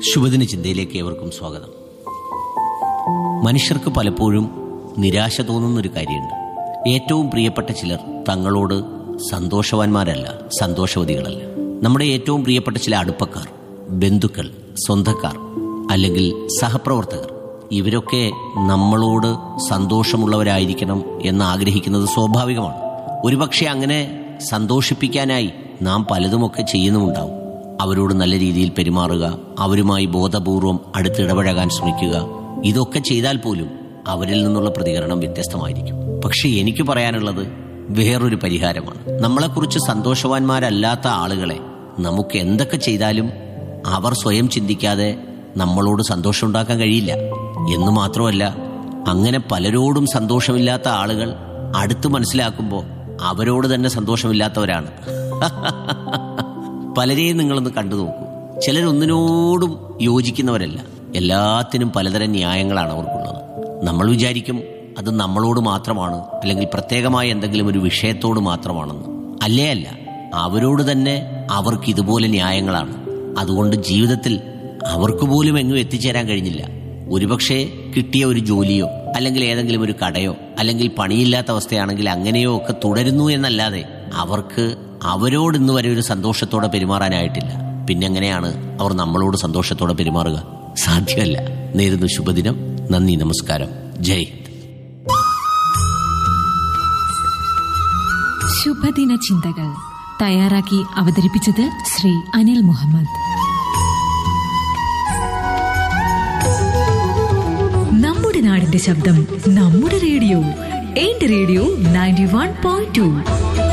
ശുഭദിന ചിന്തയിലേക്ക് ഏവർക്കും സ്വാഗതം മനുഷ്യർക്ക് പലപ്പോഴും നിരാശ തോന്നുന്നൊരു കാര്യമുണ്ട് ഏറ്റവും പ്രിയപ്പെട്ട ചിലർ തങ്ങളോട് സന്തോഷവാന്മാരല്ല സന്തോഷവതികളല്ല നമ്മുടെ ഏറ്റവും പ്രിയപ്പെട്ട ചില അടുപ്പക്കാർ ബന്ധുക്കൾ സ്വന്തക്കാർ അല്ലെങ്കിൽ സഹപ്രവർത്തകർ ഇവരൊക്കെ നമ്മളോട് സന്തോഷമുള്ളവരായിരിക്കണം എന്ന് ആഗ്രഹിക്കുന്നത് സ്വാഭാവികമാണ് ഒരുപക്ഷെ അങ്ങനെ സന്തോഷിപ്പിക്കാനായി നാം പലതുമൊക്കെ ചെയ്യുന്നുമുണ്ടാവും അവരോട് നല്ല രീതിയിൽ പെരുമാറുക അവരുമായി ബോധപൂർവം അടുത്തിടപഴകാൻ ശ്രമിക്കുക ഇതൊക്കെ ചെയ്താൽ പോലും അവരിൽ നിന്നുള്ള പ്രതികരണം വ്യത്യസ്തമായിരിക്കും പക്ഷെ എനിക്ക് പറയാനുള്ളത് വേറൊരു പരിഹാരമാണ് നമ്മളെക്കുറിച്ച് സന്തോഷവാന്മാരല്ലാത്ത ആളുകളെ നമുക്ക് എന്തൊക്കെ ചെയ്താലും അവർ സ്വയം ചിന്തിക്കാതെ നമ്മളോട് സന്തോഷമുണ്ടാക്കാൻ കഴിയില്ല എന്ന് മാത്രമല്ല അങ്ങനെ പലരോടും സന്തോഷമില്ലാത്ത ആളുകൾ അടുത്ത് മനസ്സിലാക്കുമ്പോൾ അവരോട് തന്നെ സന്തോഷമില്ലാത്തവരാണ് പലരെയും നിങ്ങളൊന്ന് കണ്ടു നോക്കൂ ചിലരൊന്നിനോടും യോജിക്കുന്നവരല്ല എല്ലാത്തിനും പലതരം ന്യായങ്ങളാണ് അവർക്കുള്ളത് നമ്മൾ വിചാരിക്കും അത് നമ്മളോട് മാത്രമാണ് അല്ലെങ്കിൽ പ്രത്യേകമായ എന്തെങ്കിലും ഒരു വിഷയത്തോട് മാത്രമാണെന്ന് അല്ലേ അല്ല അവരോട് തന്നെ അവർക്ക് ഇതുപോലെ ന്യായങ്ങളാണ് അതുകൊണ്ട് ജീവിതത്തിൽ അവർക്ക് പോലും എങ്ങും എത്തിച്ചേരാൻ കഴിഞ്ഞില്ല ഒരുപക്ഷെ കിട്ടിയ ഒരു ജോലിയോ അല്ലെങ്കിൽ ഏതെങ്കിലും ഒരു കടയോ അല്ലെങ്കിൽ പണിയില്ലാത്ത അവസ്ഥയാണെങ്കിൽ അങ്ങനെയോ ഒക്കെ തുടരുന്നു എന്നല്ലാതെ അവർക്ക് അവരോട് ഇന്ന് വരെ ഒരു സന്തോഷത്തോടെ പെരുമാറാനായിട്ടില്ല പിന്നെ എങ്ങനെയാണ് അവർ നമ്മളോട് സന്തോഷത്തോടെ പെരുമാറുക സാധ്യമല്ല നേരുന്നു ശുഭദിനം നന്ദി നമസ്കാരം ജയ് ഹിന്ദ് ശുഭദിന ചിന്തകൾ തയ്യാറാക്കി അവതരിപ്പിച്ചത് ശ്രീ അനിൽ മുഹമ്മദ് നമ്മുടെ നാടിന്റെ ശബ്ദം നമ്മുടെ റേഡിയോ എന്റെ radio ninety one point to